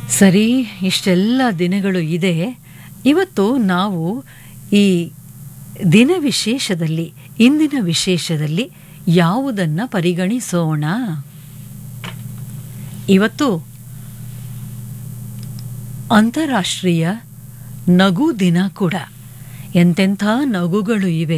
ಸರಿ ಇಷ್ಟೆಲ್ಲ ದಿನಗಳು ಇದೆ ಇವತ್ತು ನಾವು ಈ ದಿನ ವಿಶೇಷದಲ್ಲಿ ಇಂದಿನ ವಿಶೇಷದಲ್ಲಿ ಯಾವುದನ್ನ ಪರಿಗಣಿಸೋಣ ಇವತ್ತು ಅಂತಾರಾಷ್ಟ್ರೀಯ ನಗು ದಿನ ಕೂಡ ಎಂತೆಂಥ ನಗುಗಳು ಇವೆ